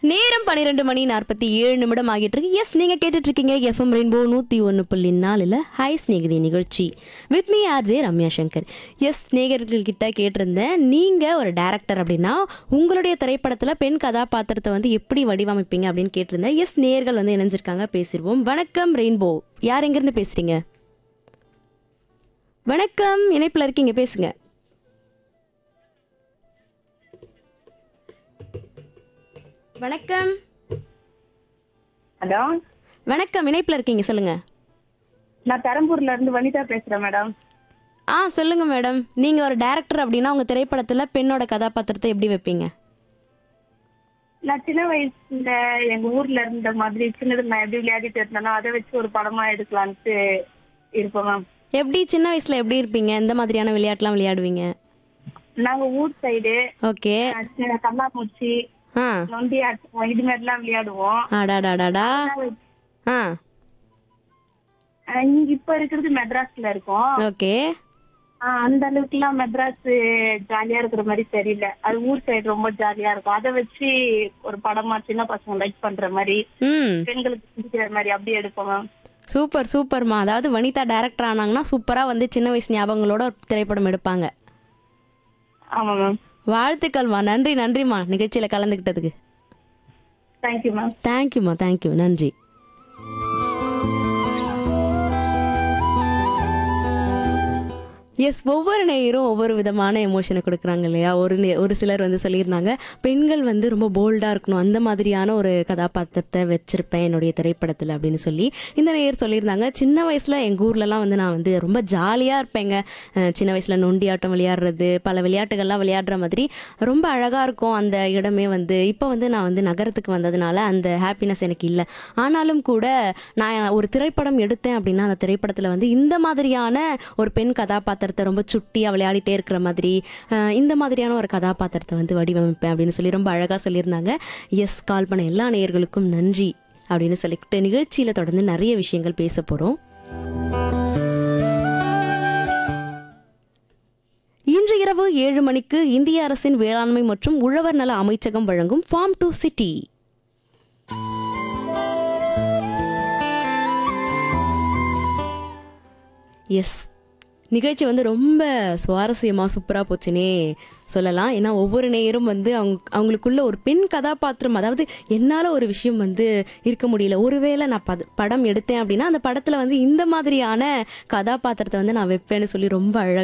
நேரம் பன்னிரெண்டு மணி நாற்பத்தி ஏழு நிமிடம் ஆகிட்டு இருக்கு எஸ் நீங்க கேட்டுட்டு இருக்கீங்க எஃப்எம் ரெயின்போ நூத்தி ஒன்று புள்ளி நாலுல ஹாய் ஸ்நேகிதி நிகழ்ச்சி with me R J Ramya Shankar yes ஸ்நேகர்கள் கிட்ட கேட்டிருந்தேன் நீங்க ஒரு டேரக்டர் அப்படின்னா உங்களுடைய திரைப்படத்துல பெண் கதாபாத்திரத்தை வந்து எப்படி வடிவமைப்பீங்க அப்படின்னு கேட்டிருந்தேன் எஸ் நேர்கள் வந்து இணைஞ்சிருக்காங்க பேசிடுவோம் வணக்கம் ரெயின்போ யார் எங்கிருந்து பேசுறீங்க வணக்கம் இணைப்புல இருக்கீங்க பேசுங்க வணக்கம் ஹலோ வணக்கம் இணைப்புல இருக்கீங்க சொல்லுங்க நான் பெரம்பூர்ல இருந்து வனிதா பேசுறேன் மேடம் ஆ சொல்லுங்க மேடம் நீங்க ஒரு டைரக்டர் அப்படின்னா உங்க திரைப்படத்துல பெண்ணோட கதாபாத்திரத்தை எப்படி வைப்பீங்க நான் சின்ன வயசுல எங்க ஊர்ல இருந்த மாதிரி சின்னது நான் எப்படி விளையாடிட்டு இருந்தேனோ அதை வச்சு ஒரு படமா எடுக்கலான்ட்டு இருப்போம் மேம் எப்படி சின்ன வயசுல எப்படி இருப்பீங்க எந்த மாதிரியான விளையாட்டுலாம் விளையாடுவீங்க நாங்க ஊர் சைடு ஓகே கண்ணாமூச்சி ஆ நொண்டி ஆட்டம் இது மாதிரிலாம் விளையாடுவோம் அடாடாடாடா ஆ அஹ் இங்க இப்ப இருக்கிறது மெட்ராஸ்ல இருக்கோம் ஓகே ஆஹ் அந்த அளவுக்கு எல்லாம் மெட்ராஸ் ஜாலியா இருக்கிற மாதிரி தெரியல அது ஊர் சைடு ரொம்ப ஜாலியா இருக்கும் அதை வச்சு ஒரு படமா சின்ன பசங்க லைக் பண்ற மாதிரி ம் பெண்களுக்கு பிடிக்கிற மாதிரி அப்படியே எடுப்போம் மேம் சூப்பர் சூப்பர்மா அதாவது வனிதா டைரக்டர் ஆனாங்கன்னா சூப்பரா வந்து சின்ன வயசு ஞாபகங்களோட ஒரு திரைப்படம் எடுப்பாங்க ஆமா மேம் வாழ்த்துக்கள்மா நன்றி நன்றிம்மா நிகழ்ச்சியில கலந்துக்கிட்டதுக்கு தேங்க்யூ மேம் தேங்க்யூம்மா தேங்க்யூ நன்றி எஸ் ஒவ்வொரு நேயரும் ஒவ்வொரு விதமான எமோஷனை கொடுக்குறாங்க இல்லையா ஒரு நே- ஒரு சிலர் வந்து சொல்லியிருந்தாங்க பெண்கள் வந்து ரொம்ப போல்டாக இருக்கணும் அந்த மாதிரியான ஒரு கதாபாத்திரத்தை வச்சிருப்பேன் என்னுடைய திரைப்படத்தில் அப்படின்னு சொல்லி இந்த நேயர் சொல்லியிருந்தாங்க சின்ன வயசில் எங்கள் ஊர்லலாம் வந்து நான் வந்து ரொம்ப ஜாலியாக இருப்பேங்க அஹ் சின்ன வயசில் நொண்டி ஆட்டம் விளையாடுறது பல விளையாட்டுகள்லாம் விளையாடுற மாதிரி ரொம்ப அழகாக இருக்கும் அந்த இடமே வந்து இப்போ வந்து நான் வந்து நகரத்துக்கு வந்ததுனால அந்த ஹாப்பினஸ் எனக்கு இல்லை ஆனாலும் கூட நான் ஒரு திரைப்படம் எடுத்தேன் அப்படின்னா அந்த திரைப்படத்தில் வந்து இந்த மாதிரியான ஒரு பெண் கதாபாத்திரத்தை ரொம்ப சுட்டியாக விளையாடிட்டே இருக்கிற மாதிரி அஹ் இந்த மாதிரியான ஒரு கதாபாத்திரத்தை வந்து வடிவமைப்பேன் அப்படின்னு சொல்லி ரொம்ப அழகாக சொல்லியிருந்தாங்க எஸ் கால் பண்ண எல்லா நேயர்களுக்கும் நன்றி அப்படின்னு சொல்லிட்டு நிகழ்ச்சியில் தொடர்ந்து நிறைய விஷயங்கள் பேச போகிறோம் இன்று இரவு ஏழு மணிக்கு இந்திய அரசின் வேளாண்மை மற்றும் உழவர் நல அமைச்சகம் வழங்கும் ஃபார்ம் டு சிட்டி எஸ் நிகழ்ச்சி வந்து ரொம்ப சுவாரஸ்யமாக சூப்பராக போச்சுனே சொல்லலாம் ஏன்னா ஒவ்வொரு நேயரும் வந்து அவங்க அவங்களுக்குள்ள ஒரு பெண் கதாபாத்திரம் அதாவது என்னால் ஒரு விஷயம் வந்து இருக்க முடியல ஒருவேளை நான் பத படம் எடுத்தேன் அப்படின்னா அந்த படத்தில் வந்து இந்த மாதிரியான கதாபாத்திரத்தை வந்து நான் வைப்பேன்னு சொல்லி ரொம்ப அழகாக